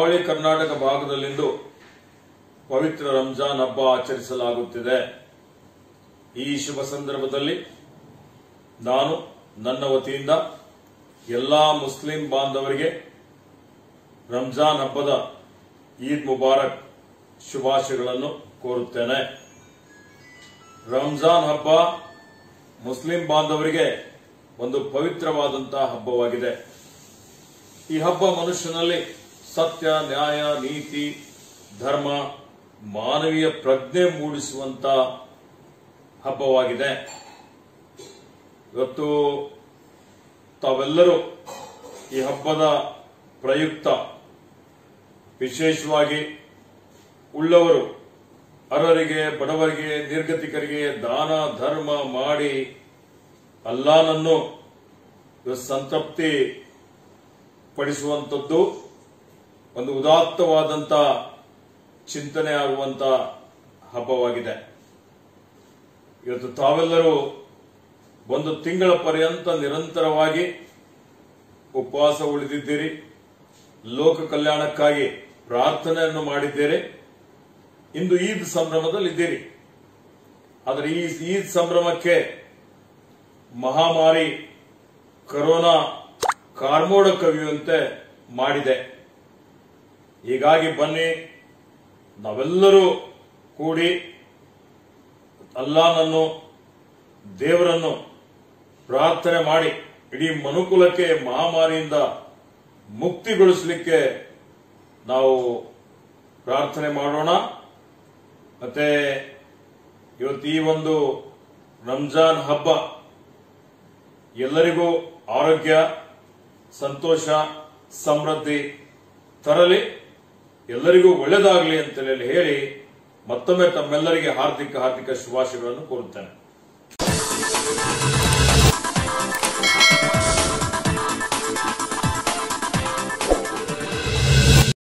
ಕರಾವಳಿ ಕರ್ನಾಟಕ ಭಾಗದಲ್ಲಿಂದು ಪವಿತ್ರ ರಂಜಾನ್ ಹಬ್ಬ ಆಚರಿಸಲಾಗುತ್ತಿದೆ ಈ ಶುಭ ಸಂದರ್ಭದಲ್ಲಿ ನಾನು ನನ್ನ ವತಿಯಿಂದ ಎಲ್ಲಾ ಮುಸ್ಲಿಂ ಬಾಂಧವರಿಗೆ ರಂಜಾನ್ ಹಬ್ಬದ ಈದ್ ಮುಬಾರಕ್ ಶುಭಾಶಯಗಳನ್ನು ಕೋರುತ್ತೇನೆ ರಂಜಾನ್ ಹಬ್ಬ ಮುಸ್ಲಿಂ ಬಾಂಧವರಿಗೆ ಒಂದು ಪವಿತ್ರವಾದಂತಹ ಹಬ್ಬವಾಗಿದೆ ಈ ಹಬ್ಬ ಮನುಷ್ಯನಲ್ಲಿ ಸತ್ಯ ನ್ಯಾಯ ನೀತಿ ಧರ್ಮ ಮಾನವೀಯ ಪ್ರಜ್ಞೆ ಮೂಡಿಸುವಂತ ಹಬ್ಬವಾಗಿದೆ ಇವತ್ತು ತಾವೆಲ್ಲರೂ ಈ ಹಬ್ಬದ ಪ್ರಯುಕ್ತ ವಿಶೇಷವಾಗಿ ಉಳ್ಳವರು ಅರ್ಹರಿಗೆ ಬಡವರಿಗೆ ನಿರ್ಗತಿಕರಿಗೆ ದಾನ ಧರ್ಮ ಮಾಡಿ ಅಲ್ಲಾನನ್ನು ಇವತ್ತು ಸಂತೃಪ್ತಿ ಪಡಿಸುವಂಥದ್ದು ಒಂದು ಉದಾತ್ತವಾದಂತ ಚಿಂತನೆ ಆಗುವಂತ ಹಬ್ಬವಾಗಿದೆ ಇವತ್ತು ತಾವೆಲ್ಲರೂ ಒಂದು ತಿಂಗಳ ಪರ್ಯಂತ ನಿರಂತರವಾಗಿ ಉಪವಾಸ ಉಳಿದಿದ್ದೀರಿ ಲೋಕ ಕಲ್ಯಾಣಕ್ಕಾಗಿ ಪ್ರಾರ್ಥನೆಯನ್ನು ಮಾಡಿದ್ದೀರಿ ಇಂದು ಈದ್ ಸಂಭ್ರಮದಲ್ಲಿದ್ದೀರಿ ಆದರೆ ಈ ಈದ್ ಸಂಭ್ರಮಕ್ಕೆ ಮಹಾಮಾರಿ ಕರೋನಾ ಕಾರ್ಮೋಡ ಕವಿಯುವಂತೆ ಮಾಡಿದೆ ಹೀಗಾಗಿ ಬನ್ನಿ ನಾವೆಲ್ಲರೂ ಕೂಡಿ ಅಲ್ಲಾನನ್ನು ದೇವರನ್ನು ಪ್ರಾರ್ಥನೆ ಮಾಡಿ ಇಡೀ ಮನುಕುಲಕ್ಕೆ ಮಹಾಮಾರಿಯಿಂದ ಮುಕ್ತಿಗೊಳಿಸಲಿಕ್ಕೆ ನಾವು ಪ್ರಾರ್ಥನೆ ಮಾಡೋಣ ಮತ್ತೆ ಇವತ್ತು ಈ ಒಂದು ರಂಜಾನ್ ಹಬ್ಬ ಎಲ್ಲರಿಗೂ ಆರೋಗ್ಯ ಸಂತೋಷ ಸಮೃದ್ಧಿ ತರಲಿ ಎಲ್ಲರಿಗೂ ಒಳ್ಳೆಯದಾಗಲಿ ಅಂತೇಳಿ ಹೇಳಿ ಮತ್ತೊಮ್ಮೆ ತಮ್ಮೆಲ್ಲರಿಗೆ ಹಾರ್ದಿಕ ಹಾರ್ದಿಕ ಶುಭಾಶಯಗಳನ್ನು ಕೋರುತ್ತೇನೆ